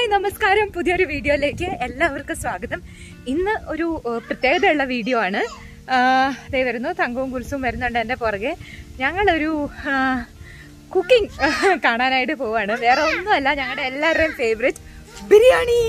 നമസ്കാരം പുതിയൊരു വീഡിയോയിലേക്ക് എല്ലാവർക്കും സ്വാഗതം ഇന്ന് ഒരു ഏഹ്, പ്രത്യേകതയുള്ള വീഡിയോ ആണ് ആഹ്, ദേ വരുന്നു തങ്കവും കുൽസും വരുന്നുണ്ട് എൻ്റെ പുറകെ ഞങ്ങളൊരു കുക്കിംഗ് കാണാനായിട്ട് പോവാണ് വേറെ ഒന്നുമല്ല ഞങ്ങളുടെ എല്ലാവരുടെയും ഫേവറേറ്റ് ബിരിയാണി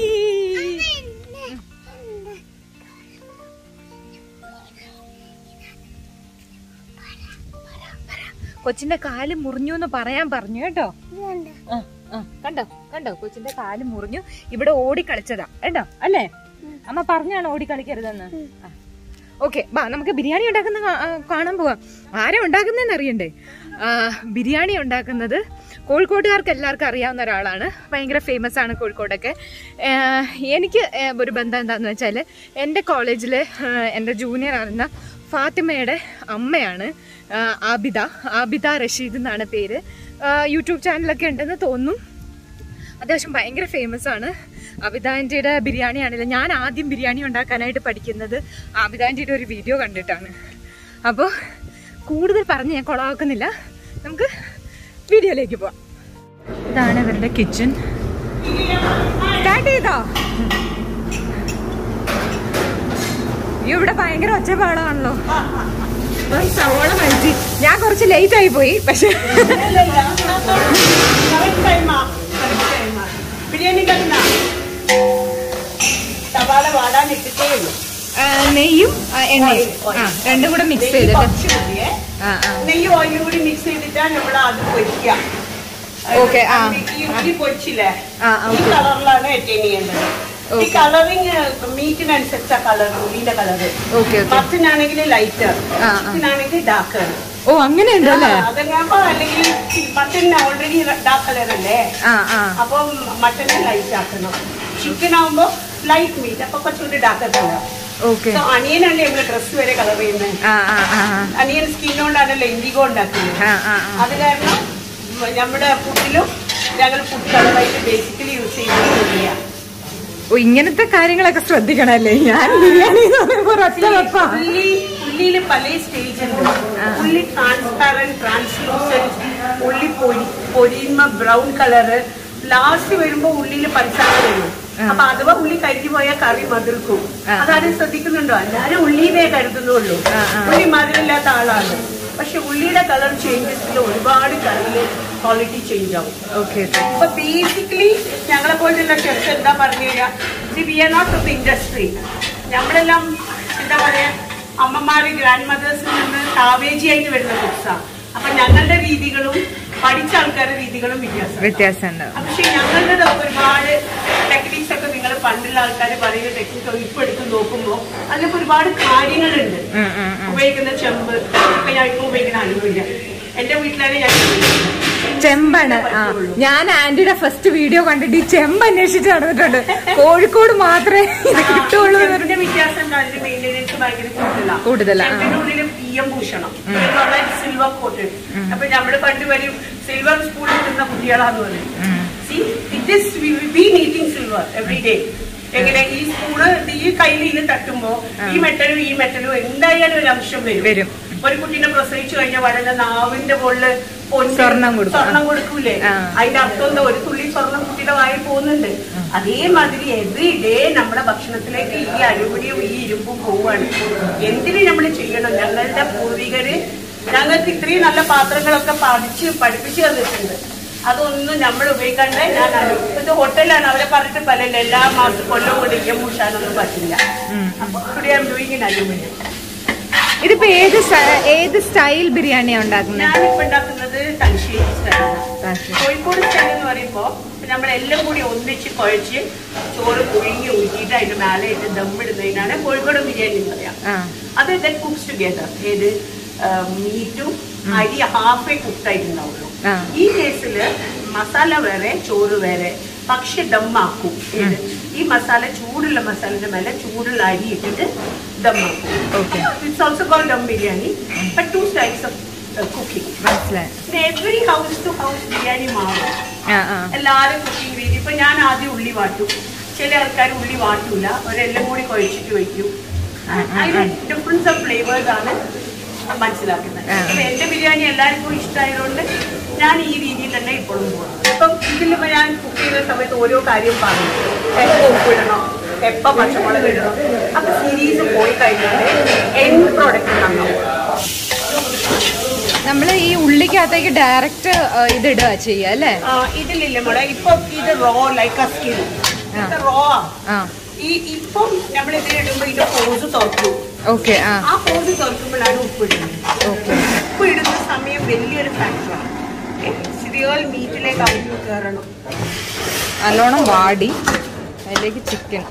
കൊച്ചിന്റെ കാല് മുറിഞ്ഞു എന്ന് പറയാൻ പറഞ്ഞു കേട്ടോ ആ, ആ, കണ്ടോ കണ്ടോ കൊച്ചിന്റെ കാല് മുറിഞ്ഞു ഇവിടെ ഓടി കളിച്ചതാ കേട്ടോ അല്ലേ അമ്മ പറഞ്ഞാണ് ഓടി കളിക്കരുതെന്ന് ഓക്കെ ബാ നമുക്ക് ബിരിയാണി ഉണ്ടാക്കുന്ന കാ- ആ, കാണാൻ പോവാം ആരാ ഉണ്ടാക്കുന്നതെന്ന് അറിയണ്ടേ ആ, ബിരിയാണി ഉണ്ടാക്കുന്നത് കോഴിക്കോട്ടുകാർക്ക് എല്ലാവർക്കും അറിയാവുന്ന ഒരാളാണ് ഭയങ്കര ഫേമസ് ആണ് കോഴിക്കോടൊക്കെ ആ, എനിക്ക് ഏ, ഒരു ബന്ധം എന്താണെന്ന് വെച്ചാൽ എൻ്റെ കോളേജിൽ എൻ്റെ ജൂനിയർ ആയിരുന്ന ഫാത്തിമയുടെ അമ്മയാണ് ആ, ആബിദ ആബിദ റഷീദ് എന്നാണ് പേര് ആ, യൂട്യൂബ് ചാനലൊക്കെ ഉണ്ടെന്ന് തോന്നുന്നു അത്യാവശ്യം ഭയങ്കര ഫേമസ് ആണ് ആബിദാൻറ്റിയുടെ ബിരിയാണി ആണല്ലോ ഞാൻ ആദ്യം ബിരിയാണി ഉണ്ടാക്കാനായിട്ട് പഠിക്കുന്നത് ആബിദാൻറ്റിയുടെ ഒരു വീഡിയോ കണ്ടിട്ടാണ് അപ്പോൾ കൂടുതൽ പറഞ്ഞ് ഞാൻ കുളമാക്കുന്നില്ല നമുക്ക് വീഡിയോയിലേക്ക് പോവാം ഇതാണ് ഇവരുടെ കിച്ചൺ സ്റ്റാർട്ട് ചെയ്തോ അയ്യോ, ഇവിടെ ഭയങ്കര ഒച്ചപ്പാടാണല്ലോ ഇപ്പം സവോള കഴിച്ച് ഞാൻ കുറച്ച് ലേറ്റ് ആയി പോയി പക്ഷെ ബിരിയാണി കണ്ട സവാള വാടാനിട്ടിട്ടേ ഉള്ളൂ ആ, നെയ്യും ആ, എണ്ണയും ആ രണ്ടും കൂടെ മിക്സ് നെയ്യ് ചെയ്തിട്ട് കുറച്ച് മതിയേ ആ ആ നെയ്യും ഓയിലും കൂടി മിക്സ് ചെയ്തിട്ടാ നമ്മൾ അത് പൊരിക്കുക Okay, ആ. ഈ ഉള്ളി പൊരിച്ചില്ലേ ആ, ഈ okay. കളറിലാണ് അറ്റൈൻ ചെയ്യേണ്ടത് ഈ Okay. കളറിങ് മീറ്റിനനുസരിച്ച കളർ ഉള്ളിന്റെ കളർ ഓക്കെ ഓക്കെ മത്തിനാണെങ്കിൽ ലൈറ്റർ ആ, ആ. ചിക്കനാണെങ്കിൽ ഡാർക്ക് ഓ അങ്ങനെയുണ്ട് അല്ലേ അതങ്ങാകുമ്പോ അല്ലെങ്കിൽ മട്ടൻ ഓൾറെഡി ഡാർക്ക് കളർ അല്ലേ ആ ആ അപ്പം മട്ടനെ ലൈറ്റ് ആക്കണം ചിക്കൻ ആവുമ്പോ ലൈറ്റ് മീറ്റ് അപ്പൊ കുറച്ചുകൂടി ഡാർക്ക് കളർ ഓക്കെ സോ അണിയനല്ലേ നമ്മള് ഡ്രസ് വരെ കളർ ചെയ്യുന്നത് ആ ആ ആ അണിയൻ സ്കിന്നോണ്ടാണല്ലോ ഇൻഡിഗോ ഉണ്ടാക്കുന്നത് ആ ആ ആ അത് കാരണം മ- നമ്മുടെ ഫുഡിലും ഞങ്ങൾ ഫുഡ് കളറായിട്ട് ബേസിക്കലി യൂസ് ചെയ്യുന്നില്ല ഓ ഇങ്ങനത്തെ കാര്യങ്ങളൊക്കെ ശ്രദ്ധിക്കണല്ലേ ഞാൻ ബിരിയാണി എന്ന് പറയുമ്പോ ഒരൊറ്റ വെപ്പാ ഉള്ളി ഉള്ളിയിൽ പല സ്റ്റേജ് ഉണ്ട് ഉള്ളി ട്രാൻസ്പാരന്റ് ട്രാൻസ്ലൂസൻറ്റ് ഉള്ളി പൊരി പൊരിയുമ്പോ ബ്രൗൺ കളറ് ലാസ്റ്റ് വരുമ്പോ ഉള്ളിയിൽ പഞ്ചസാര വരും അപ്പൊ അഥവാ ഉള്ളി കരിഞ്ഞു പോയാൽ കറി മതിർക്കും ആ. അതാരും ശ്രദ്ധിക്കുന്നുണ്ടോ എല്ലാരും ഉള്ളിനെ കരുതുന്നുള്ളൂ ആ, ആ. ഉള്ളി മധുരമില്ലാത്ത ആളാണ് പക്ഷെ ഉള്ളിയുടെ കളർ ചേഞ്ചസിൽ ഒരുപാട് കറിയില് ക്വാളിറ്റി ചേഞ്ച് ആവും ഓക്കെ അപ്പൊ ബേസിക്കലി ഞങ്ങളെ പോലുള്ള ഷെഫ് എന്താ പറഞ്ഞു കഴിഞ്ഞാൽ we are not of industry നമ്മളെല്ലാം എന്താ പറയാ അമ്മമാര് ഗ്രാൻഡ് മദേഴ്സിൽ നിന്ന് താവേജിയായിട്ട് വരുന്ന കുക്സാണ് അപ്പൊ ഞങ്ങളുടെ രീതികളും പഠിച്ച ആൾക്കാരുടെ രീതികളും വ്യത്യാസം വ്യത്യാസമുണ്ട് പക്ഷെ ഞങ്ങളുടെ ഒരുപാട് ടെക്നിക്സ് ഒക്കെ നിങ്ങൾ പണ്ടുള്ള ആൾക്കാർ പറയുന്ന ടെക്നിക്സ് ഇപ്പൊ എടുത്ത് നോക്കുമ്പോൾ അതിലൊക്കെ ഒരുപാട് കാര്യങ്ങളുണ്ട് ഉം, ഉം, ഉം. ഉപയോഗിക്കുന്ന ചെമ്പ് ഇപ്പൊ ഞാൻ ഇപ്പൊ ഉപയോഗിക്കുന്ന അനുഭവില്ല എന്റെ വീട്ടിലാണ് ഞാൻ ചെമ്പാണ് ആ ഞാൻ ആന്റിയുടെ ഫസ്റ്റ് വീഡിയോ കണ്ടിട്ട് ഈ ചെമ്പ് അന്വേഷിച്ച് നടന്നിട്ടുണ്ട് കോഴിക്കോട് മാത്രമേ ഇത് കിട്ടുള്ളൂ എന്ന് ചെമ്പിന്റെ വ്യത്യാസം എന്താ? അതിന്റെ മെയിൻ്റെനൻസ് ഭയങ്കര കൂടുതലാ. കൂടുതലാ, ആ. ചെമ്പിന്റെ ഉള്ളില് പീയം പൂശണം സിൽവർ കോട്ട് അപ്പൊ നമ്മള് പണ്ട് വരും സിൽവർ സ്പൂണിൽ നിന്ന കുട്ടികളാന്ന് പറയും it is been eating silver every day എങ്ങനെ ഈ സ്പൂണ് ഈ കയ്യിൽ ഇത് തട്ടുമ്പോ ഈ മെറ്റലും ഈ മെറ്റലും എന്തായാലും ഒരു അംശം വരും വരും. ഒരു കുട്ടീനെ പ്രസവിച്ചു കഴിഞ്ഞാൽ വളരെ നാവിന്റെ മുകളില് പൊന്ന് സ്വർണ്ണം കൊടുക്കും. സ്വർണ്ണം കൊടുക്കൂലേ ആ. അതിന്റെ അർത്ഥം എന്താ ഒരു തുള്ളി സ്വർണം കുട്ടിയുടെ വായിൽ പോകുന്നുണ്ട് അതേമാതിരി എവറി ഡേ നമ്മുടെ ഭക്ഷണത്തിലേക്ക് ഈ അലുമിനിയം ഈ ഇരുമ്പും പോവാണ് എന്തിന് നമ്മൾ ചെയ്യണം ഞങ്ങളുടെ പൂർവികര് ഞങ്ങൾക്ക് ഇത്രയും നല്ല പാത്രങ്ങളൊക്കെ പഠിച്ച് പഠിപ്പിച്ചു തന്നിട്ടുണ്ട് അതൊന്നും നമ്മൾ ഉപയോഗിക്കാണ്ട് ഞാൻ അലു- ഇത് ഹോട്ടലാണ് അവരെ പറഞ്ഞിട്ട് പറയില്ല എല്ലാ മാസം കൊല്ലം കൊണ്ട് ഇയം പൂശാനൊന്നും പറ്റില്ല അപ്പൊ ഇവിടെ ഐ ഡൂയിങ് ഇൻ അലുമിനിയം ഇതിപ്പോ ഏത് സ്റ്റ- ഏത് സ്റ്റൈൽ ബിരിയാണിയാ ഉണ്ടാക്കുന്നത് ഞാനിപ്പോ ഉണ്ടാക്കുന്നത് തലശ്ശേരി സ്റ്റൈലാണ് കോഴിക്കോട് സ്റ്റൈൽ എന്ന് പറയുമ്പോ നമ്മളെല്ലാം കൂടി ഒന്നിച്ച് കുഴച്ച് ചോറ് പുഴുങ്ങി ഊറ്റിയിട്ട് അതിന്റെ മേലെ ഇട്ട് ദമ്മിടുന്നതിനാണ് കോഴിക്കോട് ബിരിയാണി എന്ന് പറയാം ആ അത് ദൻ കുക്സ് ടുഗെദർ ഏത് മീറ്റും അരി ഹാഫേ കുക്ഡ് ആയിട്ടുണ്ടാവുള്ളൂ ആ. ഈ കേസില് മസാല വേറെ ചോറ് വേറെ പക്ഷെ ദമ്മാക്കും ഏത് ഈ മസാല ചൂടുള്ള മസാലയുടെ മേലെ ചൂടുള്ള അരി ഇട്ടിട്ട് ദമ്മാക്കും Okay. It's also call dum biryani but two styles of cooking മനസ്സിലായി every house to house biryani മാറും ആ ആ എല്ലാവരും കുക്കിംഗ് രീതി ഇപ്പൊ ഞാൻ ആദ്യം ഉള്ളി വാട്ടും ചില ആൾക്കാർ ഉള്ളി വാട്ടൂല അവരെല്ലാം കൂടി കുഴച്ചിട്ട് വെക്കും അതിന് ഡിഫറൻസ് ഓഫ് ഫ്ലേവേഴ്സ് ആണ് മനസ്സിലാക്കുന്നത് ആ. ഇപ്പൊ എന്റെ ബിരിയാണി എല്ലാവർക്കും ഇഷ്ടമായതുകൊണ്ട് ഞാൻ ഈ രീതിയിൽ തന്നെ ഇപ്പോഴും പോകും ഇപ്പം ഇതിലിപ്പോ ഞാൻ കുക്ക് ചെയ്യുന്ന സമയത്ത് ഓരോ കാര്യം പറയും എപ്പോൾ ഉപ്പിടണം എപ്പോൾ പച്ചമുളക് ഇടണം അപ്പൊ സീരീസ് പോയി കഴിഞ്ഞാൽ എൻഡ് പ്രോഡക്റ്റ് നന്നാവും നമ്മൾ ഈ ഉള്ളിക്കകത്തേക്ക് ഡയറക്റ്റ് ഇത് ഇടുക ചെയ്യുക അല്ലേ ആ, ഇതിലില്ലേ മോളെ ഇപ്പൊ ഇത് റോ ലൈക്ക് ആ സ്കിൻ റോ ആ ഈ ഇപ്പം നമ്മൾ ഇതിലിടുമ്പോ ഇതിന്റെ പോസ് തുറക്കും ഓക്കെ ആ ആ പോസ് തുറക്കുമ്പോഴാണ് ഉപ്പ് ഇടുന്നത് ഓക്കെ ഉപ്പ് ഇടുന്ന സമയം വലിയൊരു ഫാക്ടറാണ് റിയൽ മീറ്റിലേക്ക് അവർക്ക് കയറണം നല്ലോണം വാടി അതിലേക്ക് ചിക്കൻ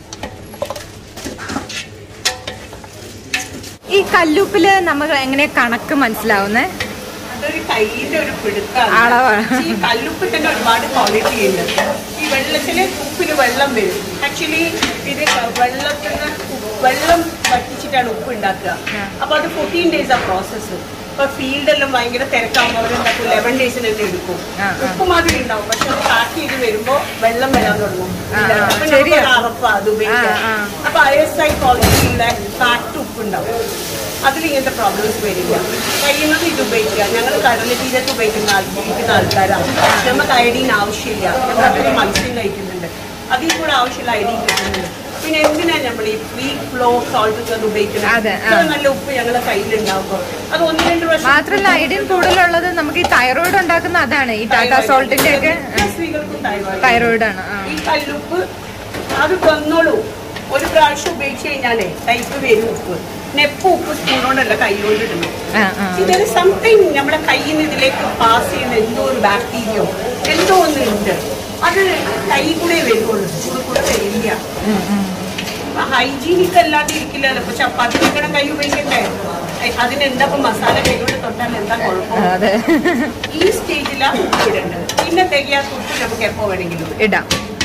ഈ കല്ലുപ്പില് നമുക്ക് എങ്ങനെ കണക്ക് മനസ്സിലാവുന്നേ അതൊരു കയ്യിന്റെ ഒരു പിടുത്താണ് അളവാണ്. ഈ കല്ലുപ്പ് തന്നെ ഒരുപാട് ക്വാളിറ്റി ഉണ്ട് ഈ വെള്ളത്തില് ഉപ്പിന് വെള്ളം വരും ആക്ച്വലി ഇത് ക- വെള്ളത്തിന് ഉപ്പ്- വെള്ളം വറ്റിച്ചിട്ടാണ് ഉപ്പ് ഉണ്ടാക്കുക അപ്പൊ അത് ഫോർട്ടീൻ ഡേയ്സ് ആ പ്രോസസ്സ് ഇപ്പൊ ഫീൽഡെല്ലാം ഭയങ്കര തിരക്കാകുമ്പോൾ അവരെന്താക്കും ലെവൻ ഡേയ്സിന് തന്നെ എടുക്കും ആ, ആ. ഉപ്പ് മാതിരി ഉണ്ടാവും പക്ഷെ അത് പാക്ക് ചെയ്ത് വരുമ്പോ വെള്ളം വരാൻ തുടങ്ങും ആ, ആ, അപ്പൊ ശരിയാ. നമുക്കൊരു അറപ്പാ അത് ഉപയോഗിക്കാൻ ആ, ആ. അപ്പൊ ഐ എസ് ഐ ക്വാളിറ്റിയുടെ പാക്ട് ഉപ്പ് ഉണ്ടാവും അതിൽ ഇങ്ങനത്തെ പ്രോബ്ലംസ് വരില്ല കഴിയുന്നത് ഇത് ഉപയോഗിക്കുക ഞങ്ങൾ കടല തീരത്ത് ഉപയോഗിക്കുന്ന ആൾ- ഉപയോഗിക്കുന്ന ആൾക്കാരാണ് നമുക്ക് അയഡീൻ ആവശ്യമില്ല നമ്മൾ അതിന് മത്സ്യം കഴിക്കുന്നുണ്ട് അതിൽ കൂടെ ആവശ്യമുള്ള അയഡീൻ കിട്ടുന്നുണ്ട് പിന്നെ എന്തിനാ നമ്മൾ ഈ ഫ്രീ ഫ്ലോ സോൾട്ട് ഉപയോഗിക്കുന്നത് അതെ, ആ. ഇത്ര നല്ല ഉപ്പ് ഞങ്ങളുടെ കയ്യിലുണ്ടാവുമ്പോൾ അത് ഒന്ന് രണ്ട് വർഷം മാത്രല്ല ഐഡിയൻ കൂടുതലുള്ളത് നമുക്ക് ഈ തൈറോയിഡ് ഉണ്ടാക്കുന്ന അതാണ് ഈ ടാറ്റ സോൾട്ടിന്റെ ഒക്കെ എല്ലാ സ്ത്രീകൾക്കും തൈറോയിഡ് തൈറോയിഡ് ആണ് ആ. ഈ കല്ലുപ്പ് അത് വന്നോളൂ ഒരു പ്രാവശ്യം ഉപയോഗിച്ച് കഴിഞ്ഞാലേ ടൈപ്പ് വരും ഉപ്പ് നെപ്പ് ഉപ്പ് സ്പൂൺ കൊണ്ടല്ല കൈ കൊണ്ട് ഇടണം ആ, ആ. ഇതൊരു സംതിങ് നമ്മുടെ കയ്യിൽ നിന്ന് ഇതിലേക്ക് പാസ് ചെയ്യുന്ന എന്തോ ഒരു ബാക്ടീരിയോ എന്തോ ഒന്ന് ഉണ്ട് അത് കൈ കൂടെ വരുള്ളൂ സ്പൂൺ കൂടെ വരില്ല ഉം, ഉം. ഹൈജീനിക് അല്ലാതെ ഇരിക്കില്ലല്ലോ ഇപ്പൊ ചപ്പാത്തി വെക്കണം കൈ ഉപയോഗിക്കണ്ടേ ഐ- അതിനെന്താ ഇപ്പൊ മസാല കൈ കൊണ്ട് തൊട്ടാൽ എന്താ കുഴപ്പം അതെ ഈ സ്റ്റേജിലാണ് ഉപ്പ് ഇടേണ്ടത് പിന്നെ തികയാത്ത ഉപ്പ് നമുക്ക് എപ്പോ വേണമെങ്കിലും ഇടാം. ഇടാം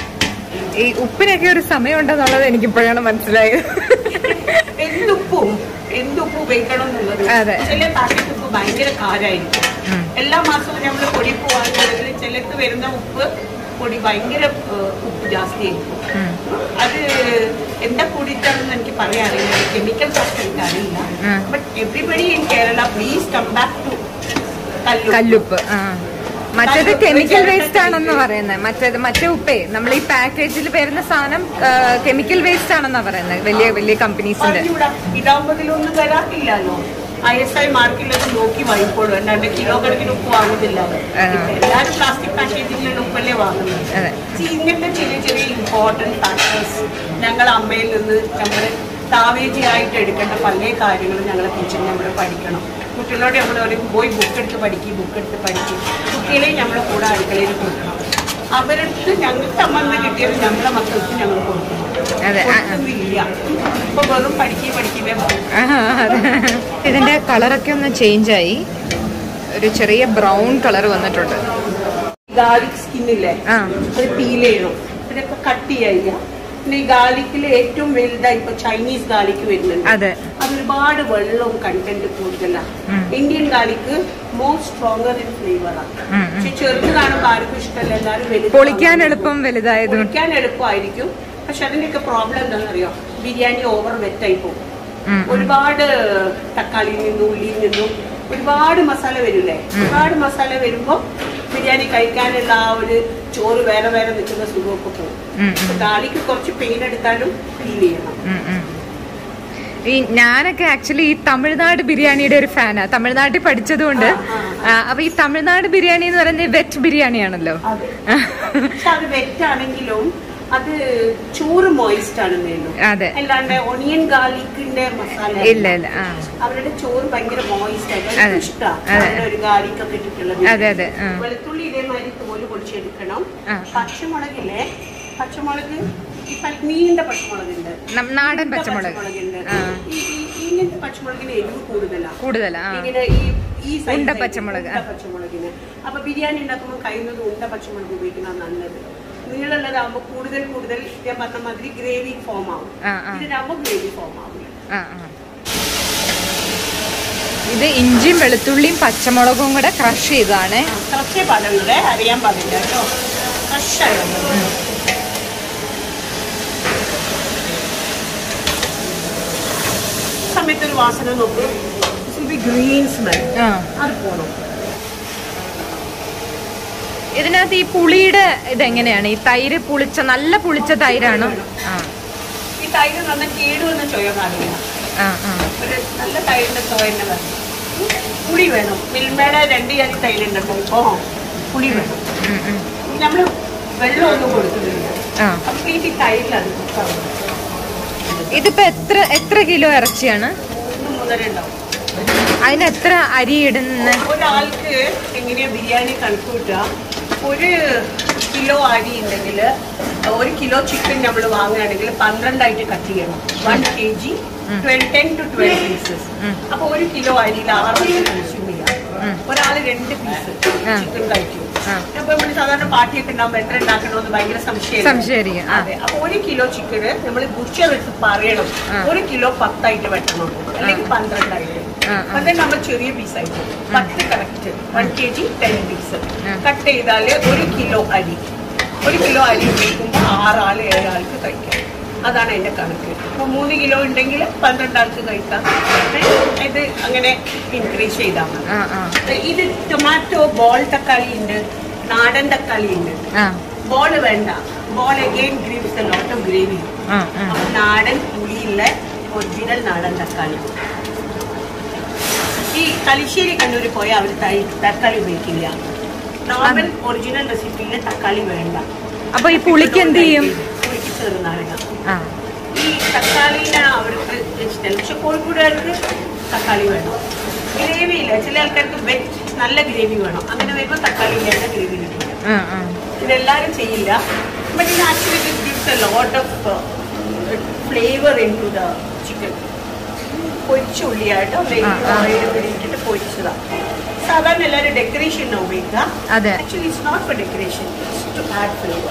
ഈ ഉപ്പിനൊക്കെ ഒരു സമയം ഉണ്ടെന്നുള്ളത് എനിക്ക് ഇപ്പോഴാണ് മനസ്സിലായത് എന്തുപ്പും എന്തുപ്പ് ഉപയോഗിക്കണം എന്നുള്ളത് അതെ. ചില പാക്കറ്റ് ഉപ്പ് ഭയങ്കര കാരായിരിക്കും ഉം. എല്ലാ മാസവും നമ്മൾ പൊടി പോവാണെങ്കിൽ ചിലത്ത് വരുന്ന ഉപ്പ് പൊടി ഭയങ്കര ഏഹ്, ഉപ്പ് ജാസ്തി ആയിരിക്കും ഉം. അത് എന്താ കൂടിയിട്ടാണെന്ന് എനിക്ക് പറയാൻ അറിയില്ല കെമിക്കൽ ഫാക്ടർ എനിക്ക് അറിയില്ല ഉം. But everybody in Kerala please come back to കല്ലു കല്ലുപ്പ് ആ മറ്റേത് കെമിക്കൽ വേസ്റ്റ് ആണെന്ന് പറയുന്നത് മറ്റേത് മറ്റേ ഉപ്പേ നമ്മൾ ഈ പാക്കേജിൽ വരുന്ന സാധനം കെമിക്കൽ വേസ്റ്റ് ആണെന്നാ പറയുന്നത് വലിയ വലിയ കമ്പനീസിന്റെ പറഞ്ഞുകൂടാ ഇതാകുമ്പതിലൊന്നും വരാത്തില്ലല്ലോ ഐ എസ് ഐ മാർക്കിലൊക്കെ നോക്കി വാങ്ങിക്കോളൂ അല്ലാണ്ട് കിലോ കണക്കിന് ഉപ്പ് വാങ്ങുന്നില്ല ആ. ഇപ്പൊ എല്ലാവരും പ്ലാസ്റ്റിക് പാക്കേജിങ്ങിലുള്ള ഉപ്പല്ലേ വാങ്ങുന്നത് അതെ See, ഇങ്ങനത്തെ ചെറിയ ചെറിയ ഇമ്പോർട്ടൻറ്റ് ഫാക്ടേഴ്സ് ഞങ്ങൾ അമ്മയിൽ നിന്ന് നമ്മൾ താവേജി ആയിട്ട് എടുക്കേണ്ട പല കാര്യങ്ങളും ഞങ്ങളെ കിച്ചണിൽ നമ്മൾ പഠിക്കണം കുട്ടികളോട് നമ്മൾ പറയും പോയി ബുക്ക് എടുത്ത് പഠിക്കും ബുക്ക് എടുത്ത് പഠിക്കും കുട്ടികളെ നമ്മളെ കൂടെ അടുക്കളയിൽ കൊടുക്കണം അവർക്ക് ഞങ്ങൾക്ക് അമ്മ നിന്ന് കിട്ടിയത് ഞങ്ങളെ മക്കൾക്ക് ഞങ്ങൾ കൊടുക്കണം അതെ ആ, ആ. കൊടുക്കുന്നില്ല ഇപ്പൊ വെറും പഠിക്കുകയും പഠിക്കുകയും ആ, അതെ. ഇതിന്റെ കളറൊക്കെ ഒന്ന് ചേഞ്ച് ആയി ഒരു ചെറിയ ബ്രൗൺ കളർ വന്നിട്ടുണ്ട് ഗാർലിക് സ്കിന്നില്ലേ ആ അത് പീൽ ചെയ്യണം ഇതൊക്കെ കട്ട് ചെയ്യുക പിന്നെ ഈ ഗാർലിക്കിൽ ഏറ്റവും വലുതായി ഇപ്പൊ ചൈനീസ് ഗാർലിക് വരുന്നുണ്ട് അതെ അത് ഒരുപാട് വെള്ളവും കണ്ടന്റ് കൂടുതലാണ് ഉം. Indian garlic more stronger in ഫ്ലേവറാണ് ഉം, ഉം. പക്ഷെ ചെറുത് കാണുമ്പോൾ ആർക്കും ഇഷ്ടമല്ല എല്ലാവരും വലുത് പൊളിക്കാൻ വാങ്ങും. എളുപ്പം വലുതായത് പൊളിക്കാൻ എളുപ്പമായിരിക്കും പക്ഷെ അതിന്റെയൊക്കെ പ്രോബ്ലം എന്താണെന്നറിയോ ബിരിയാണി ഓവർ വെറ്റായി പോകും ഉം, ഉം. ഒരുപാട് തക്കാളിയിൽ നിന്നും ഉള്ളിയിൽ നിന്നും ഒരുപാട് മസാല വരില്ലേ ഒരുപാട് മസാല വരുമ്പോ ബിരിയാണി കഴിക്കാനുള്ള ആ ഒരു ചോറ് വേറെ വേറെ നിൽക്കുന്ന സുഖമൊക്കെ പോകും ഉം, അപ്പൊ ഗാലിക്ക് കുറച്ച് പെയിൻ എടുത്താലും ഫീൽ ചെയ്യണം ഉം, ഉം. ഈ ഞാനൊക്കെ ആക്ച്വലി ഈ തമിഴ്നാട് ബിരിയാണിയുടെ ഒരു ഫാനാ തമിഴ്നാട്ടിൽ പഠിച്ചതുകൊണ്ട് ആ, ആ, അപ്പൊ ഈ തമിഴ്നാട് ബിരിയാണി എന്ന് പറയുന്നത് വെറ്റ് ബിരിയാണിയാണല്ലോ അതെ പക്ഷെ അത് വെറ്റാണെങ്കിലും അത് ചോറ് മോയിസ്റ്റ് ആണെന്നേ ഉള്ളൂ അതെ അല്ലാണ്ട് ഒണിയൻ ഗാർലിക്കിന്റെ മസാല ഇല്ല ഇല്ല ആ അവരുടെ ചോറ് ഭയങ്കര മോയിസ്റ്റ് അതെ. ആയിട്ട് ഇഷ്ടമാണ് അതെ. ഒരു ഗാർലിക് ഒക്കെ ഇട്ടിട്ടുള്ളത് അതെ അതെ ആ. വെളുത്തുള്ളി ഇതേമാതിരി തോല് പൊടിച്ചെടുക്കണം ആ. പച്ചമുളകില്ലേ പച്ചമുളക് ഈ പ- നീണ്ട പച്ചമുളകുണ്ട് നം- നാടൻ ഉണ്ട പച്ചമുളക് പച്ചമുളകുണ്ട് ആ. ഈ ഈ- ഇങ്ങനത്തെ പച്ചമുളകിന് എരിവ് കൂടുതലാണ് കൂടുതലാ ആ ഇങ്ങനെ ഈ ഈ size ഉണ്ട ആയിട്ട് പച്ചമുളക്. ഉണ്ട പച്ചമുളകിന് അപ്പൊ ബിരിയാണി ഉണ്ടാക്കുമ്പോൾ കഴിയുന്നത് ഉണ്ട പച്ചമുളക് ഉപയോഗിക്കുന്നത് നല്ലത് നീളുള്ളതാകുമ്പോൾ കൂടുതൽ കൂടുതൽ ഞാൻ പറഞ്ഞ മാതിരി ഗ്രേവി ഫോം ആവും ആ, ആ. ഇതിനാകുമ്പോൾ ഗ്രേവി ഫോം ആവും ആ, ആ. ഇത് ഇഞ്ചിയും വെളുത്തുള്ളിയും പച്ചമുളകും കൂടെ ക്രഷ് ചെയ്തതാണ് കുറച്ചേ പാടുള്ളത് അറിയാൻ പാടില്ല കേട്ടോ ഫ്രഷാണ് സമയത്ത് ഒരു വാസന നോക്കൂ ഗ്രീൻ സ്മെൽ ആ അത് പോണം ഇതിനകത്ത് ഈ പുളിയുടെ ഇതെങ്ങനെയാണ് ഈ തൈര് പുളിച്ച നല്ല പുളിച്ച തൈരാണോ ആ ഈ തൈര് നന്ന കേടുവന്ന ചൊയ കാണില്ല ആ ആ ഒരു നല്ല തൈരിന്റെ ചൊയ തന്നെ വരണം ഉം. പുളി വേണം മിൽമയുടെ രണ്ട് ജാതി തൈരുണ്ടല്ലോ ഇപ്പോ പുളി വേണം ഉം, ഉം. നമ്മള് വെള്ളമൊന്നും കൊടുക്കുന്നില്ല ആ അപ്പൊ ഈ തൈരിലാണ് ഇതിപ്പോ എത്ര എത്ര കിലോ ഇറച്ചിയാണ് ഒന്ന് മൂന്നര ഉണ്ടാവും അതിന് എത്ര അരി ഇടുന്ന ഒരാൾക്ക് എങ്ങനെയാ ബിരിയാണി കണക്ക് കൂട്ടുക ഒരു കിലോ അരി ഉണ്ടെങ്കിൽ ഒരു കിലോ ചിക്കൻ നമ്മൾ വാങ്ങുകയാണെങ്കിൽ പന്ത്രണ്ടായിട്ട് കട്ട് ചെയ്യണം one K G ten to twelve pieces അപ്പൊ ഒരു കിലോ അരിയിൽ ആറ് കൺസ്യൂം ചെയ്യാം ഒരാള് രണ്ട് പീസ് ആ. ചിക്കൻ കഴിക്കും ആ. അപ്പൊ നമ്മൾ സാധാരണ പാർട്ടിയൊക്കെ ഉണ്ടാകുമ്പോൾ എത്ര ഉണ്ടാക്കണമെന്ന് ഭയങ്കര സംശയം സംശയമായിരിക്കും ആ അതെ അപ്പൊ ഒരു കിലോ ചിക്കന് നമ്മൾ ബുച്ചർ വെച്ച് പറയണം ആ. ഒരു കിലോ പത്തായിട്ട് വെട്ടണം അല്ലെങ്കിൽ പന്ത്രണ്ടായിട്ട് ആ, ആ. അത് നമ്മൾ ചെറിയ പീസായിട്ട് പത്ത് correct one K G ten piece ആ. കട്ട് ചെയ്താൽ ഒരു കിലോ അരി ഒരു കിലോ അരി ഉപയോഗിക്കുമ്പോൾ ആറാൾ ഏഴാൾക്ക് കഴിക്കാം അതാണ് അതിന്റെ കണക്ക് അപ്പൊ മൂന്ന് കിലോ ഉണ്ടെങ്കിൽ പന്ത്രണ്ടാൾക്ക് കഴിക്കാം ഏ, ഇത് അങ്ങനെ ഇൻക്രീസ് ചെയ്താൽ മതി ആ ആ ഇത് ടൊമാറ്റോ ബോൾ തക്കാളി ഉണ്ട് നാടൻ തക്കാളി ഉണ്ട് ആ ബോൾ വേണ്ട bowl again gives a lot of gravy ആ ആ അപ്പൊ നാടൻ പുളിയുള്ള ഒറിജിനൽ നാടൻ തക്കാളി ഈ തലശ്ശേരി കണ്ണൂർ പോയാൽ അവർ തക്കാളി ഉപയോഗിക്കില്ല നോർമൽ ഒറിജിനൽ റെസിപ്പിയിൽ തക്കാളി വേണ്ട അപ്പൊ ഈ പുളിക്ക് എന്ത് ചെയ്യും പുളിക്ക് ചെറുനാരങ്ങ ആ ഈ തക്കാളിനെ അവർക്ക് ഇഷ്ടമല്ല പക്ഷെ കോഴിക്കോടുകാർക്ക് തക്കാളി വേണം ഗ്രേവി ഇല്ല ചില ആൾക്കാർക്ക് വെറ്റ് നല്ല ഗ്രേവി വേണം അങ്ങനെ വരുമ്പോൾ തക്കാളി ഇല്ലാത്ത ഗ്രേവി കിട്ടില്ല ആ ആ ഇതെല്ലാരും ചെയ്യില്ല ബട്ട് ഇത് actually this gives a lot of flavour into the chicken പൊരിച്ച ഉള്ളിയായിട്ട് ആ, ആ. ഓയിൽ പിടിച്ചിട്ട് പൊരിച്ചതാണ് സാധാരണ എല്ലാവരും ഡെക്കറേഷൻ ഉപയോഗിക്കുക അതെ. Actually it's not for decoration to add flavour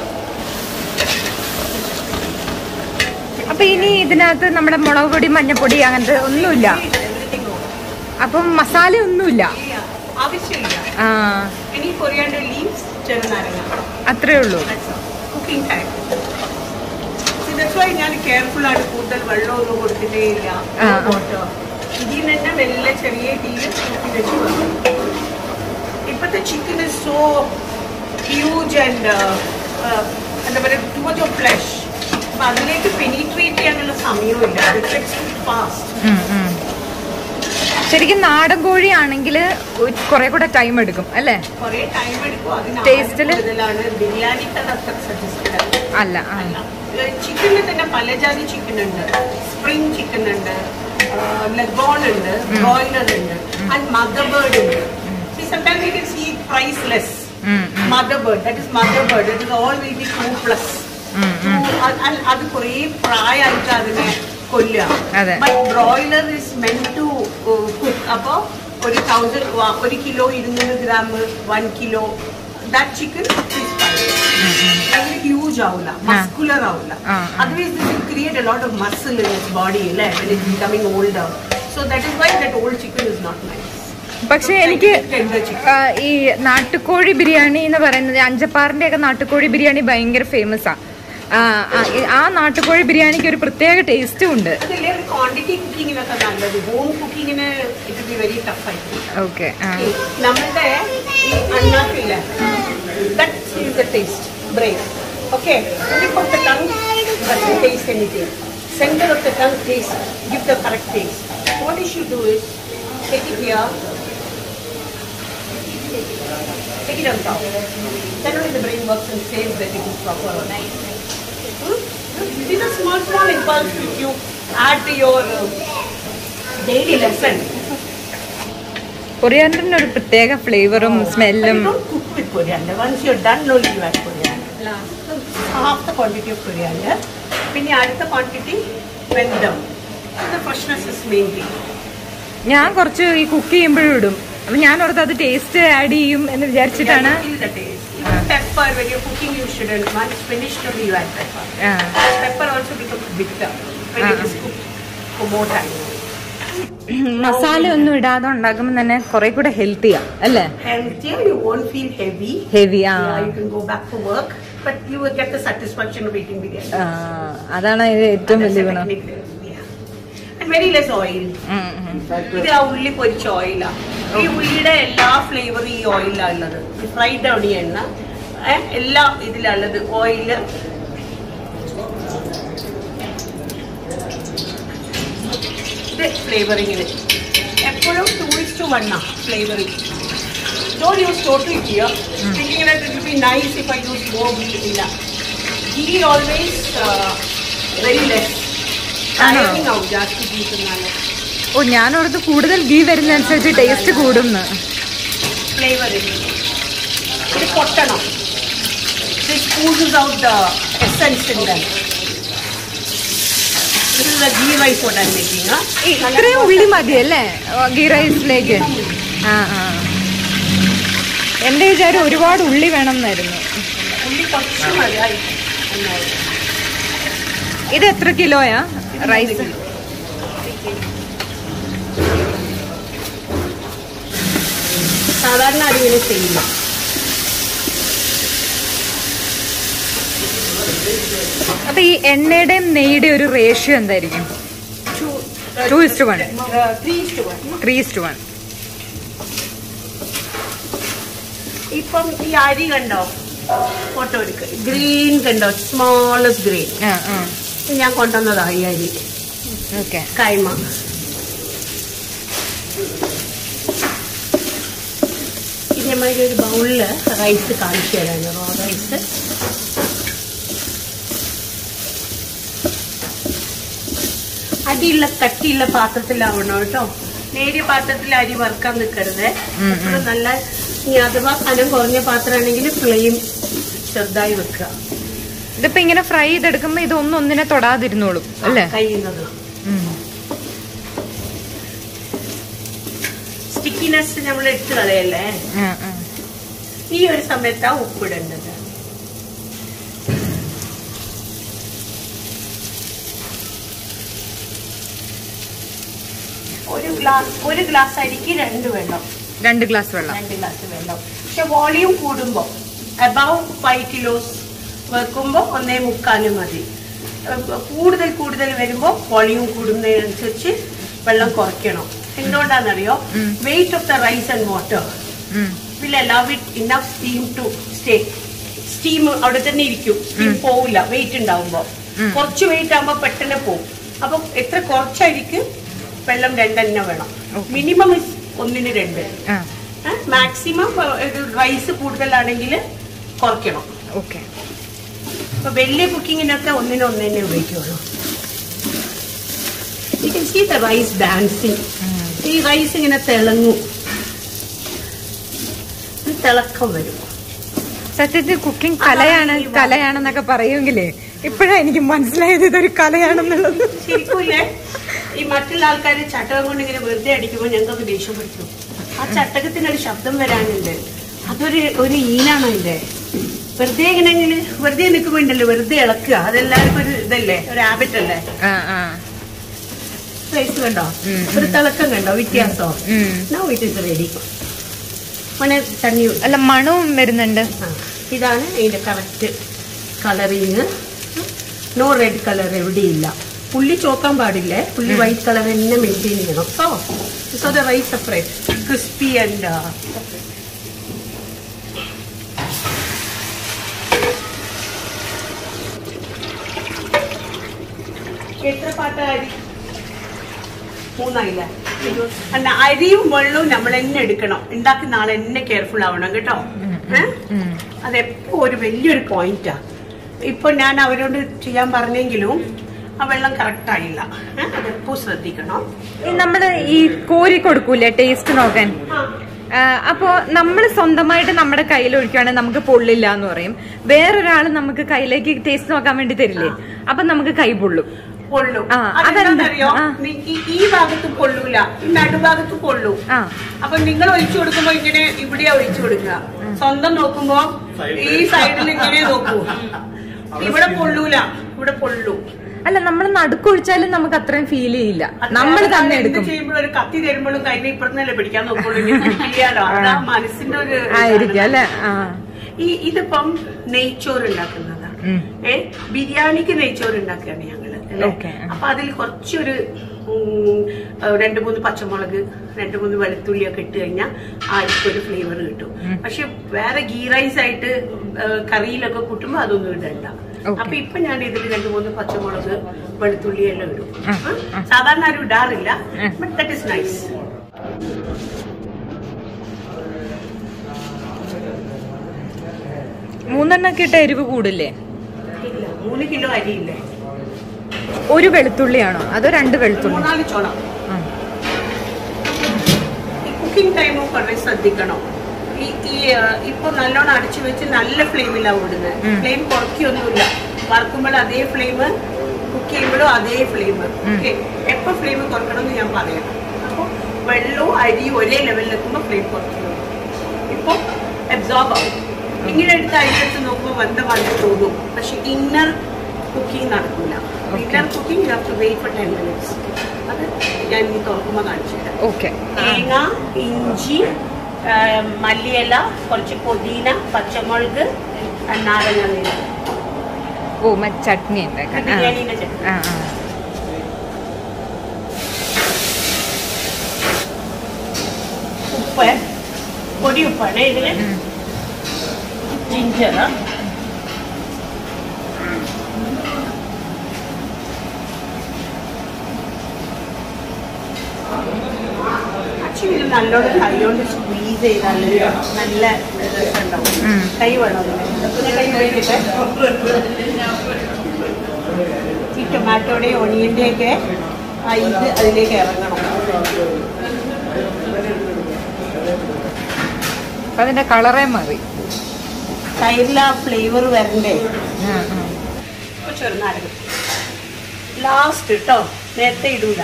അപ്പൊ ഇനി ഇതിനകത്ത് നമ്മുടെ മുളക് പൊടി മഞ്ഞപ്പൊടി അങ്ങനത്തെ ഒന്നുമില്ല അപ്പം മസാല ഒന്നുമില്ല ആവശ്യമില്ല ആ ഇനി കൊറിയാണ്ടർ ലീവ്സ് ചെറുനാരങ്ങ അത്രേ ഉള്ളൂ കുക്കിംഗ് ടൈം ദാറ്റ്സ് വൈ ഞാൻ കെയർഫുൾ ആണ് കൂടുതൽ വെള്ളമൊന്നും കൊടുത്തിട്ടേ ഇല്ല ആ. വാട്ടർ ഇതിൽ നിന്ന് തന്നെ മെല്ലെ ചെറിയ തീയിൽ കൂട്ടി വെച്ച് വെക്കും ഇപ്പോഴത്തെ chicken is so huge and എന്താ പറയുക ടു മച്ച് ഓഫ് ഫ്ലഷ് അപ്പൊ അതിലേക്ക് പെനിട്രേറ്റ് ചെയ്യാനുള്ള സമയമില്ല ഫാസ്റ്റ് ഉം, ഉം. ശരിക്കും നാടൻ കോഴി ആണെങ്കിൽ കുറെ കൂടെ ടൈം എടുക്കും അല്ലേ കുറെ ടൈം എടുക്കും അതിന് Taste ല്? കൂടുതലാണ് ബിരിയാണിക്ക് അത്ര സജസ്റ്റഡ് അല്ല ആ. ചിക്കനിൽ തന്നെ പല ജാതി ചിക്കൻ ഉണ്ട് സ്പ്രിംഗ് ചിക്കൻ ഉണ്ട് ലെഗോൺ ഉണ്ട് ബ്രോയിലർ ഉണ്ട് ആൻഡ് മദർ ബേർഡ് ഉണ്ട് sometimes you can see priceless ഉം, ഉം, mother bird that is mother bird that is all will be two plus ഉം, ഉം. അത് കുറേ പ്രായമായിട്ട് അതിനെ കൊല്ലുക അതെ. But broiler is meant to cook അപ്പോ ഒരു തൗസൻഡ് ഒരു കിലോ ഇരുന്നൂറ് gram one kilo that chicken അങ്ങനെ ഹ്യൂജ് ആവില്ല മസ്കുലർ ആവില്ല ആ, ആ. Otherwise create A lot of muscle in is body അല്ലേ becoming older so that is why that old chicken is not nice പക്ഷെ എനിക്ക് ടെൻഡർ ചിക്കൻ ആ, ഈ നാട്ടുകോഴി ബിരിയാണി എന്ന് പറയുന്നത് അഞ്ചപ്പാറിന്റെ ഒക്കെ നാട്ടുകോഴി ബിരിയാണി ഭയങ്കര ഫേമസ് ആ ആ, ആ, ഈ- ആ നാട്ടുകോഴി ബിരിയാണിക്ക് ഒരു പ്രത്യേക ടേസ്റ്റും ഉണ്ട് അതല്ലേ ഒരു ക്വാണ്ടിറ്റി കുക്കിങ്ങിനൊക്കെ നല്ലത് ഹോം കുക്കിങ്ങിന് ഇറ്റ് ബി വെരി ടഫ് ആയിരിക്കും ഓക്കെ നമ്മളുടെ ഈ അണ്ണാക്കില്ല that is the taste brain okay tip of the tongue doesn't taste anything center of the tongue taste give the correct taste what you should do is take it here take it on top then only the brain works and says that it is proper or not Hmm? these are small small impulse which you add to your uh, daily lesson കൊറിയാണ്ടറിന് ഒരു പ്രത്യേക ഫ്ലേവറും സ്മെല്ലും But you don't cook with coriander. Once you're done, only you add coriander. Half the quantity of coriander. പിന്നെ അടുത്ത quantity വെന്തം the freshness is main thing. ഞാൻ കുറച്ച് ഈ കുക്ക് ചെയ്യുമ്പോഴും ഇടും അപ്പൊ ഞാൻ ഓർത്ത് അത് ടേസ്റ്റ് ആഡ് ചെയ്യും എന്ന് വിചാരിച്ചിട്ടാണ് Yeah, you feel the taste. Even pepper, when you're cooking, you shouldn't. Once finished, only you add pepper. ആ. Pepper also becomes bitter when it is cooked for more time. Masala ഒന്നും ഇടാതെ ഉണ്ടാക്കുമ്പോൾ തന്നെ കുറെ കൂടെ ഹെൽത്തിയാ അല്ലേ Healthier, you won't feel heavy. Heavy ആ Yeah, you can go back to work, but you will get the satisfaction of eating biryani. ആ, അതാണ് ഇത് ഏറ്റവും That's വലിയ the ഗുണം technique. Yeah. And very less oil. ഉം, ഉം. ഇത് ആ ഉള്ളി പൊരിച്ച ഓയിലാ ഈ ഉള്ളിയുടെ എല്ലാ ഫ്ലേവറും ഈ ഓയിലാണ് ഉള്ളത് ഫ്രൈഡ് ഓണിയൻ ഏ, എല്ലാം ഇതിലുള്ളത് ഓയില് ഇത് ഫ്ലേവറിങ്ങിന് എപ്പോഴും two is to wanna flavouring don't use totally here thinking that it will be nice if I use more ഇല്ല ഗീ ഓൾവേസ് വെരി ലെസ് ആണോ? ടയറിങ് ആവും ജാസ്തി ഗീ തിന്നാല് ഓ ഞാനോർത്ത് കൂടുതൽ ഗീ വരുന്നതനുസരിച്ച് ടേസ്റ്റ് കൂടും ഫ്ലേവറിങ് ഇത് പൊട്ടണം this squeezes out the essence in dum This is the ghee rice what I'm making. Huh? ഇത്രയും ഉള്ളി മതിയല്ലേ ഗീ റൈസിലേക്ക് ആ ആ എന്റെ വിചാരം ഒരുപാട് ഉള്ളി വേണം എന്നായിരുന്നു ഉള്ളി കുറച്ച് മതി ആയി. നന്നായി. ഇത് എത്ര കിലോയാ ഇത് റൈസ് മൂന്ന് കിലോ. സാധാരണ അതിങ്ങനെ ചെയ്യില്ല അപ്പൊ ഈ എണ്ണയുടെയും നെയ്യുടെയും ഒരു റേഷ്യോ എന്തായിരിക്കും Two is to one. Three is to one. Three to one ഇപ്പം ഈ അരി കണ്ടോ ഫോട്ടോ എടുക്ക ഗ്രീൻ കണ്ടോ സ്മോളസ്റ്റ് ഗ്രീൻ ആ ആ ഞാൻ കൊണ്ടുവന്നതാ ഈ അരി ഓക്കെ കൈമ ഇനി നമ്മൾക്ക് ഒരു ബൗളില് റൈസ് കാണിച്ചു തരാണ് റോ റൈസ് അടിയുള്ള കട്ടിയുള്ള പാത്രത്തിലാവണം കേട്ടോ നേരിയ പാത്രത്തിൽ അരി വറുക്കാൻ നിൽക്കരുത് ഉം. എപ്പോഴും നല്ല ഇനി അഥവാ കനം കുറഞ്ഞ പാത്രമാണെങ്കിൽ ഫ്ലെയിം ചെറുതായി വെക്കുക ഇതിപ്പോ ഇങ്ങനെ ഫ്രൈ ചെയ്തെടുക്കുമ്പോ ഇതൊന്നും ഒന്നിനെ തൊടാതിരുന്നോളും അല്ലേ കഴിയുന്നത് ഉം. സ്റ്റിക്കിനെസ് നമ്മൾ എടുത്ത് കളയല്ലേ ആ, ആ. ഈ ഒരു സമയത്താ ഉപ്പിടേണ്ടത് ഒരു ഗ്ലാസ് ഒരു ഗ്ലാസ് അരിക്ക് രണ്ട് വെള്ളം രണ്ട് ഗ്ലാസ് വെള്ളം രണ്ട് ഗ്ലാസ് വെള്ളം പക്ഷെ വോളിയം കൂടുമ്പോ അബവ് ഫൈവ് കിലോസ് വെക്കുമ്പോ ഒന്നേ മുക്കാലും മതി ഏഹ് കൂടുതൽ കൂടുതൽ വരുമ്പോ വോളിയം കൂടുന്നതിനനുസരിച്ച് വെള്ളം കുറയ്ക്കണം എന്തുകൊണ്ടാണെന്നറിയോ ഉം. Weight of the rice and water ഉം. will allow it enough steam to stay. Steam അവിടെ തന്നെ ഇരിക്കും സ്റ്റീം ഉം. പോവില്ല വെയിറ്റ് ഉണ്ടാവുമ്പോ ഉം. കുറച്ച് വെയിറ്റ് ആകുമ്പോ പെട്ടെന്ന് പോകും അപ്പൊ എത്ര കുറച്ചരിക്ക് വെള്ളം രണ്ടെണ്ണ വേണം Okay. മിനിമം ഒന്നിന് രണ്ട് ആ മാക്സിമം റൈസ് കൂടുതലാണെങ്കിൽ കുറയ്ക്കണം ഓക്കെ അപ്പൊ വലിയ കുക്കിങ്ങിനൊക്കെ ഒന്നിന് ഒന്നിനെ ഉപയോഗിക്കുള്ളൂ you can see the rice dancing ഈ റൈസ് ഇങ്ങനെ തിളങ്ങും ഒരു തിളക്കം വരും സത്യത്തിൽ കുക്കിംഗ് കലയാണ് അതാണ് ഈ വാ- കലയാണെന്നൊക്കെ പറയുമെങ്കിലേ ഇപ്പോഴാ എനിക്ക് മനസ്സിലായത് ഇതൊരു കലയാണെന്നുള്ളത് ശരിക്കൂല്ലേ ഈ മറ്റുള്ള ആൾക്കാർ ചട്ടകം കൊണ്ട് ഇങ്ങനെ വെറുതെ അടിക്കുമ്പോൾ ഞങ്ങൾക്ക് ദേഷ്യം പിടിക്കും ആ ചട്ടകത്തിനൊരു ശബ്ദം വരാനുണ്ട് അതൊരു ഒരു ഈനാണോ ഇല്ലേ വെറുതെ ഇങ്ങനെ ഇങ്ങനെ വെറുതെ നിൽക്കുമ്പോണ്ടല്ലോ വെറുതെ ഇളക്കുക അതെല്ലാവർക്കും ഒരു ഇതല്ലേ ഒരു ഹാബിറ്റ് അല്ലേ ആ ആ റൈസ് കണ്ടോ ഉം, ഒരു തിളക്കം കണ്ടോ വ്യത്യാസോ ഉം. നോ ഇറ്റ് ഇസ് റെഡി മണെ തണ്ണി ഒഴി- അല്ല മണവും വരുന്നുണ്ട് ആ, ഇതാണ് ഇതിന്റെ correct colouring no red colour എവിടെയില്ല പുള്ളി ചോക്കാൻ പാടില്ലേ പുള്ളി വൈറ്റ് കളർ തന്നെ മെയിൻറ്റെയിൻ ചെയ്യണം so so the rice separate crispy and എത്ര പാട്ട അരി മൂന്നായില്ല അല്ല അരിയും വെള്ളവും നമ്മൾ തന്നെ എടുക്കണം ഉണ്ടാക്കുന്ന ആൾ തന്നെ കെയർഫുൾ ആവണം കേട്ടോ ഏഹ് ഉം. അതെപ്പോ ഒരു വലിയൊരു പോയിന്റാ ഇപ്പൊ ഞാൻ അവരോട് ചെയ്യാൻ പറഞ്ഞെങ്കിലും ആ വെള്ളം കറക്റ്റ് ആയില്ല ഏഹ് അതെപ്പോ ശ്രദ്ധിക്കണം ഈ നമ്മള് ഈ കോരി കൊടുക്കൂലേ ടേസ്റ്റ് നോക്കാൻ ആ, ആ, അപ്പോ നമ്മൾ സ്വന്തമായിട്ട് നമ്മുടെ കയ്യിൽ ഒഴിക്കുകയാണെങ്കിൽ നമുക്ക് പൊള്ളില്ല എന്ന് പറയും വേറൊരാൾ നമുക്ക് കയ്യിലേക്ക് ടേസ്റ്റ് നോക്കാൻ വേണ്ടി തരില്ലേ അപ്പൊ നമുക്ക് കൈ പൊള്ളും പൊള്ളും ആ, അതെന്താണെന്നറിയോ അതെന്താ? ആ. നി- ഈ- ഈ ഭാഗത്ത് പൊള്ളൂല ഈ നടുഭാഗത്ത് പൊള്ളൂ ആ അപ്പൊ നിങ്ങൾ ഒഴിച്ചു കൊടുക്കുമ്പോ ഇങ്ങനെ ഇവിടെയാ ഒഴിച്ചു കൊടുക്കുക സ്വന്തം നോക്കുമ്പോ ഈ സൈഡിൽ ഇങ്ങനെ നോക്കൂ ഇവിടെ പൊള്ളൂല ഇവിടെ പൊള്ളൂ അല്ല നമ്മൾ നടുക്കൊഴിച്ചാലും നമുക്ക് അത്രയും ഫീൽ ചെയ്യില്ല നമ്മൾ അത് തന്നെ എന്ത് എടുക്കും ചെയ്യുമ്പോഴും ഒരു കത്തി തരുമ്പോഴും കഴിഞ്ഞ ഇപ്പുറത്തല്ലേ പിടിക്കാൻ നോക്കുള്ളൂ ഇങ്ങനെ പിടിക്കില്ലാലോ അതാ മനസ്സിന്റെ ഒരു ആയിരിക്കും അല്ലെ ആ ഈ ഇതിപ്പം നെയ്ച്ചോറ് ഉണ്ടാക്കുന്നതാണ് ഉം. ഏ ബിരിയാണിക്ക് നെയ്ച്ചോറ് ഉണ്ടാക്കുകയാണ് ഞങ്ങള് അല്ലേ? Okay. അപ്പൊ അതിൽ കുറച്ചൊരു ഉം, ഏഹ് രണ്ട് മൂന്ന് പച്ചമുളക് രണ്ട് മൂന്ന് വെളുത്തുള്ളിയൊക്കെ ഇട്ട് കഴിഞ്ഞാൽ ആ അരിക്കൊരു ഫ്ലേവർ കിട്ടും പക്ഷെ വേറെ ഗീ റൈസ് ആയിട്ട് ഏഹ് കറിയിലൊക്കെ കൂട്ടുമ്പോൾ അതൊന്നും ഇടണ്ട Okay. അപ്പൊ ഇപ്പൊ ഞാൻ ഇതിൽ രണ്ട് മൂന്ന് പച്ചമുളക് വെളുത്തുള്ളി എല്ലാം ഇടും ആ? സാധാരണ ആരും ഇടാറില്ല ബട്ട് ദാറ്റ് ഇസ് നൈസ് മൂന്നെണ്ണൊക്കെ ഇട്ട എരിവ് കൂടില്ലേ ഇല്ല മൂന്ന് കിലോ അരിയില്ലേ ഒരു വെളുത്തുള്ളിയാണോ അതോ രണ്ട് വെളുത്തുള്ളി മൂന്നാല് ചോളം ആ. ഈ കുക്കിംഗ് ടൈമും വളരെ ശ്രദ്ധിക്കണം ഈ ഈ ആ, ഇപ്പൊ നല്ലോണം അടിച്ചു വെച്ച് നല്ല ഫ്ലെയിമിലാണ് ഓടുന്നത് ഫ്ലെയിം കുറയ്ക്കൊന്നുമില്ല വറുക്കുമ്പോൾ അതേ ഫ്ലെയിം കുക്ക് ചെയ്യുമ്പോഴും അതേ ഫ്ലെയിം ഓക്കെ എപ്പോ ഫ്ലെയിം കുറക്കണം എന്ന് ഞാൻ പറയാം അപ്പോൾ വെള്ളവും അരിയും ഒരേ ലെവലിലെത്തുമ്പോൾ ഫ്ലെയിം കുറയ്ക്കണം ഇപ്പൊ അബ്സോർബ് ആവും ഇങ്ങനെ എടുത്ത് അരിയെടുത്ത് നോക്കുമ്പോൾ വെന്ത മാതിരി തോന്നും പക്ഷെ ഇന്നർ കുക്കിംഗ് നടക്കില്ല inner cooking you have to wait for ten minutes അത് ഞാൻ ഇനി തുറക്കുമ്പോൾ കാണിച്ചു തരാം ഓക്കെ തേങ്ങ ഇഞ്ചി ആ, മല്ലിയില കുറച്ച് പുതിന പച്ചമുളക് ആ, നാരങ്ങ നീര് ഓ മ- ചട്നി ഉണ്ടാക്കാൻ ആ. ബിരിയാണീന്റെ ചട്നി ആ ആ ഉപ്പ് പൊടി ഉപ്പാണ് ഇതില് ഉം. ജിഞ്ചർ ആക്ച്വലി ഇത് നല്ലോണം കൈകൊണ്ട് സ്ക്വീസ് ചെയ്താൽ നല്ല രസമുണ്ടാവും ഉം. കൈ വേണം അതിന്. പിന്നെ കൈ വേണ്ടിയിട്ട് ഈ ടൊമാറ്റോയുടെയും ഒണിയൻ്റെയും ഒക്കെ ആ ഇത് അതിലേക്ക് ഇറങ്ങണം അപ്പൊ അതിന്റെ കളറേ മാറി തൈരിൽ ആ ഫ്ലേവർ വരണ്ടേ ആ, ആ. ചെറുനാരങ്ങ ലാസ്റ്റ് കേട്ടോ നേരത്തെ ഇടൂല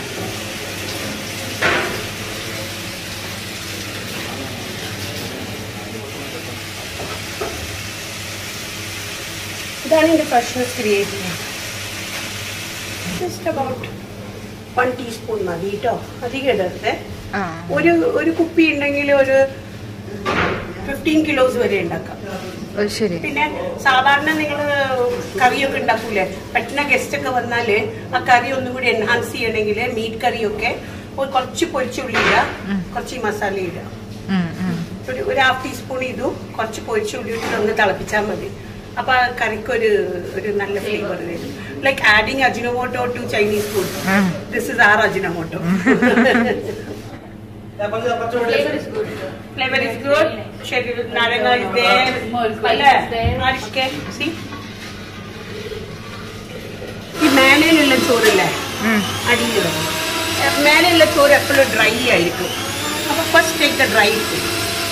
ഇതാണ് ഇതിന്റെ ഫ്രഷ്നെസ് ക്രിയേറ്റ് ചെയ്യുന്നത് ജസ്റ്റ് അബൌട്ട് വൺ ടീസ്പൂൺ മതി കേട്ടോ അധികം ഇടരുത് ആ ഒരു ഒരു കുപ്പി ഉണ്ടെങ്കിൽ ഒരു ഫിഫ്റ്റീൻ കിലോസ് വരെ ഉണ്ടാക്കാം ഓ, ശരി പിന്നെ സാധാരണ നിങ്ങൾ കറിയൊക്കെ ഉണ്ടാക്കൂലേ പെട്ടെന്ന് ഗസ്റ്റ് ഒക്കെ വന്നാല് ആ കറി ഒന്നും കൂടി എൻഹാൻസ് ചെയ്യണമെങ്കിൽ മീറ്റ് കറിയൊക്കെ ഒരു കുറച്ച് പൊരിച്ചുള്ളി ഇടുക കുറച്ച് ഈ മസാല ഇടുക ഉം, ഉം. ഒരു ഒരു ഹാഫ് ടീസ്പൂൺ ഇതും കുറച്ച് പൊരിച്ചുള്ളി ഇട്ടിട്ട് ഒന്ന് തിളപ്പിച്ചാൽ മതി അപ്പൊ ആ കറിക്കൊരു ഒരു നല്ല ഫ്ലേവർ വരും like adding Ajinomoto to Chinese food ആ. This is our Ajinomoto flavour is good ശരി നാരങ്ങ is there. അല്ലേ ആരിഷ്കെ see ഈ മേലയിലുള്ള ചോറില്ലേ ഉം. അടിയിൽ മേലെയുള്ള ചോറ് എപ്പോഴും ഡ്രൈ ആയിരിക്കും അപ്പൊ first take the dry food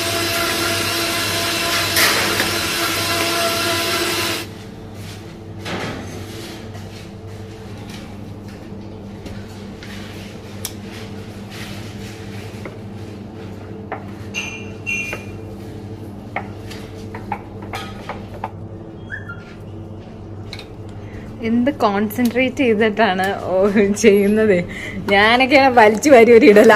എന്ത് കോൺസെൻട്രേറ്റ് ചെയ്തിട്ടാണ് ഓ ചെയ്യുന്നത് ഞാനൊക്കെ വലിച്ചു വാരി ഒരു ഇടല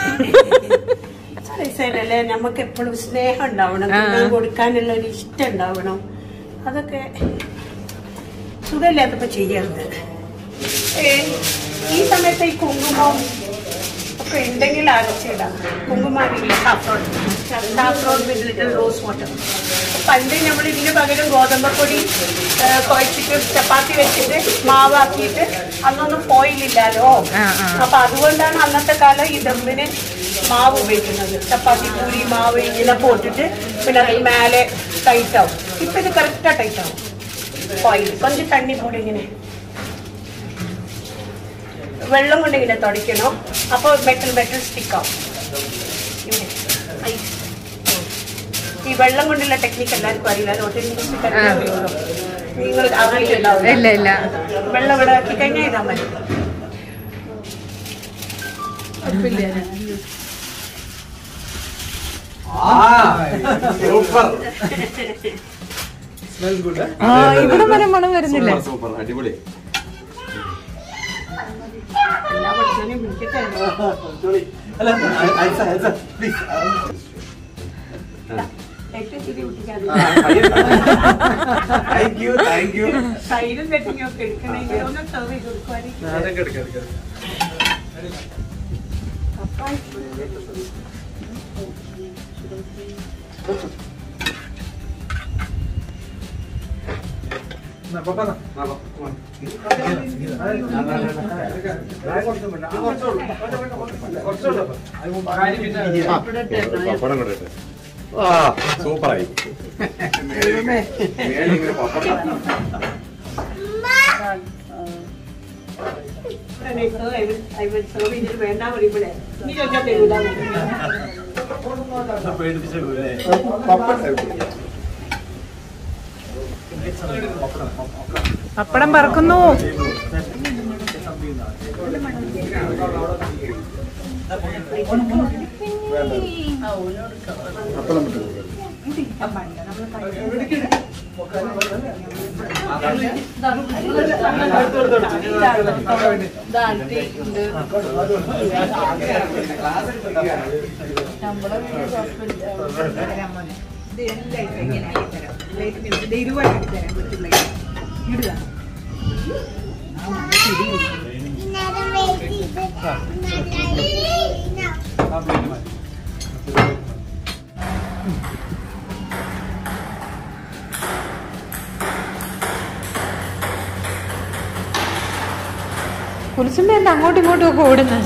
അല്ലേ നമുക്ക് എപ്പോഴും സ്നേഹം ഉണ്ടാവണം ആ. തിന്നാൻ കൊടുക്കാനുള്ള ഒരു ഇഷ്ടം ഉണ്ടാവണം അതൊക്കെ സുഖമില്ലാത്തപ്പോ ചെയ്യരുത് ഏ, ഈ സമയത്ത് ഈ കുങ്കുമം ഒക്കെ ഉണ്ടെങ്കിൽ അരച്ചിടാം കുങ്കുമാവില്ല saffron saffron with little rose water പണ്ട് നമ്മൾ ഇതിന് പകരം ഗോതമ്പപ്പൊടി ഏ, കുഴച്ചിട്ട് ചപ്പാത്തി വെച്ചിട്ട് മാവാക്കിയിട്ട് അന്നൊന്നും ഫോയിലില്ലല്ലോ ആ, ആ. അപ്പൊ അതുകൊണ്ടാണ് അന്നത്തെ കാലം ഈ ദമ്മിന് മാവ് ഉപയോഗിക്കുന്നത് ചപ്പാത്തി പൂരി മാവ് ഇങ്ങനെ പോട്ടിട്ട് പിന്നെ അതിൽ മേലെ ടൈറ്റ് ആവും ഇപ്പൊ ഇത് കറക്റ്റാ ടൈറ്റ് ആവും ഓയിൽ കൊഞ്ച് തണ്ണി പോടി ഇങ്ങനെ വെള്ളം കൊണ്ട് ഇങ്ങനെ തുടയ്ക്കണം അപ്പൊ മെറ്റൽ മെറ്റൽ സ്റ്റിക്ക് ആവും ഇങ്ങനെ. ഐ. ഈ വെള്ളം കൊണ്ടുള്ള ടെക്നിക്ക് എല്ലാവർക്കും അറിയില്ല നോട്ടിന് അറിയുള്ളൂ നിങ്ങൾ അറിയില്ലാവില്ല ഇല്ല ഇല്ല വെള്ളം ഇവിടെ ആക്കി കഴിഞ്ഞാൽ ഇതാ മതി സൂപ്പർ ആ ഇവിടെ വരെ മണം വരുന്നില്ല സൂപ്പർ അടിപൊളി എല്ലാ ഭക്ഷണവും പിടിക്കട്ടെ അല്ല അയച്ച അയച്ച പ്ലീസ് ഏറ്റവും തിരി കുട്ടിക്കാൻ താങ്ക് യു താങ്ക് യു സൈഡും സെറ്റിംഗ് ഒക്കെ എടുക്കണമെങ്കിൽ ഒന്ന് സെർവ് ചെയ്ത് കൊടുക്കുവാണെങ്കിൽ ഞാനൊക്കെ എടുക്കാം എടുക്കാം പപ്പടം കൊണ്ടിട്ട് ആ സൂപ്പറായി മേളിങ്ങനെ പപ്പടം വേണ്ട പറയുമ്പോഴേ നീ ചോദിച്ചാൽ തരൂല പപ്പടം പറക്കുന്നു കുരിശുമ്പ എന്താ അങ്ങോട്ടും ഇങ്ങോട്ടും ഒക്കെ ഓടുന്നത്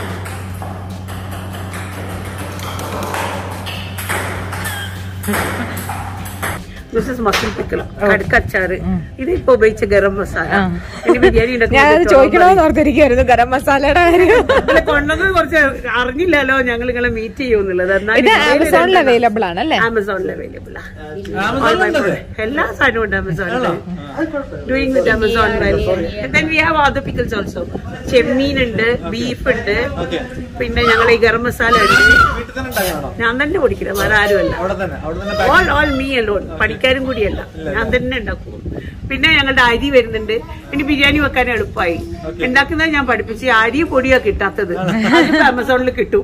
ദിസ് ഇസ് മസിൽ പിക്കൽ കടുക്കച്ചാറ് ഇത് ഇപ്പൊ ഉപയോഗിച്ച ഗരം മസാല ഇനി ബിരിയാണി ഞാനത് ചോദിക്കണമെന്ന് ഓർത്തിരിക്കുവായിരുന്നു ഗരം മസാലയുടെ കാര്യം കൊണ്ടത് കുറച്ച് അറിഞ്ഞില്ലല്ലോ ഞങ്ങൾ നിങ്ങളെ മീറ്റ് ചെയ്യുന്നുള്ളത് ഇത് ആമസോണിൽ അവൈലബിൾ ആണ് അല്ലേ ആമസോണിൽ അവൈലബിൾ എല്ലാ സാധനവും ഉണ്ട് ആമസോണിൽ doing with Amazon then we have other pickles also ചെമ്മീൻ ഉണ്ട് ബീഫ് ഉണ്ട് പിന്നെ ഞങ്ങൾ ഈ ഗരം മസാല ഉണ്ട് ഞാൻ തന്നെ പൊടിക്കുന്നത് വേറെ ആരുമല്ല ഓൾ ഓൾ മീ അലോൺ പണിക്കാരും കൂടിയല്ല ഞാൻ തന്നെ ഉണ്ടാക്കും പിന്നെ ഞങ്ങളുടെ അരി വരുന്നുണ്ട് ഇനി ബിരിയാണി വെക്കാൻ എളുപ്പമായി ഉണ്ടാക്കുന്നത് ഞാൻ പഠിപ്പിച്ച് അരി പൊടിയാ കിട്ടാത്തത് അതിപ്പോ ആമസോണിൽ കിട്ടും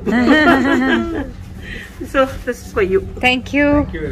so this for you thank you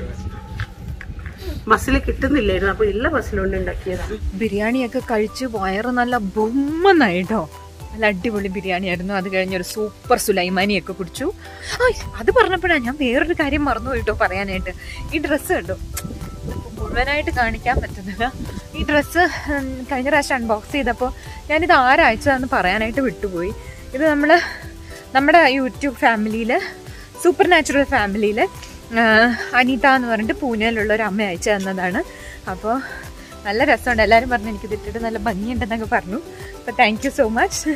mussel കിട്ടുന്നില്ലായിരുന്നു അപ്പൊ എല്ലാ മസിലും കൊണ്ട് ഉണ്ടാക്കിയതാ ബിരിയാണിയൊക്കെ കഴിച്ച് വയറ് നല്ല ബൊമ്മന്നായിട്ടോ നല്ല അടിപൊളി ബിരിയാണി ആയിരുന്നു അത് കഴിഞ്ഞൊരു സൂപ്പർ സുലൈമാനിയൊക്കെ കുടിച്ചു ആ അത് പറഞ്ഞപ്പോഴാണ് ഞാൻ വേറൊരു കാര്യം മറന്നു പോയിട്ടോ പറയാനായിട്ട് ഈ ഡ്രസ്സ് കണ്ടു മുഴുവനായിട്ട് കാണിക്കാൻ പറ്റുന്നില്ല ഈ ഡ്രസ്സ് കഴിഞ്ഞ പ്രാവശ്യം അൺബോക്സ് ചെയ്തപ്പോൾ ഞാനിത് ആരാഴ്ചയാണെന്ന് പറയാനായിട്ട് വിട്ടുപോയി ഇത് നമ്മൾ നമ്മുടെ യൂട്യൂബ് ഫാമിലിയിൽ സൂപ്പർ നാച്ചുറൽ ഫാമിലിയിൽ അനിത എന്ന് പറഞ്ഞിട്ട് പൂനെയിലുള്ള ഒരു അമ്മ അയച്ചു തന്നതാണ് അപ്പോൾ നല്ല രസമുണ്ട് എല്ലാവരും പറഞ്ഞു എനിക്കിത് ഇട്ടിട്ട് നല്ല ഭംഗിയുണ്ടെന്നൊക്കെ പറഞ്ഞു അപ്പോൾ താങ്ക് യു സോ മച്ച്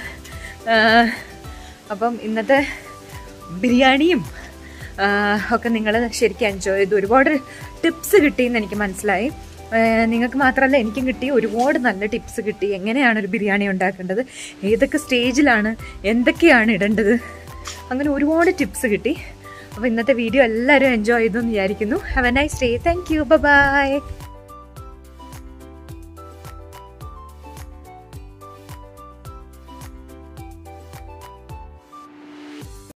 അപ്പം ഇന്നത്തെ ബിരിയാണിയും ആഹ് ഒക്കെ നിങ്ങൾ ശരിക്കും എൻജോയ് ചെയ്തു ഒരുപാട് ടിപ്സ് കിട്ടിയെന്ന് എനിക്ക് മനസ്സിലായി ആഹ് നിങ്ങൾക്ക് മാത്രമല്ല എനിക്കും കിട്ടി ഒരുപാട് നല്ല ടിപ്സ് കിട്ടി എങ്ങനെയാണ് ഒരു ബിരിയാണി ഉണ്ടാക്കേണ്ടത് ഏതൊക്കെ സ്റ്റേജിലാണ് എന്തൊക്കെയാണ് ഇടേണ്ടത് അങ്ങനെ ഒരുപാട് ടിപ്സ് കിട്ടി അപ്പോൾ ഇന്നത്തെ വീഡിയോ എല്ലാവരും എൻജോയ് ചെയ്തു എന്ന് വിചാരിക്കുന്നു have a nice day thank you by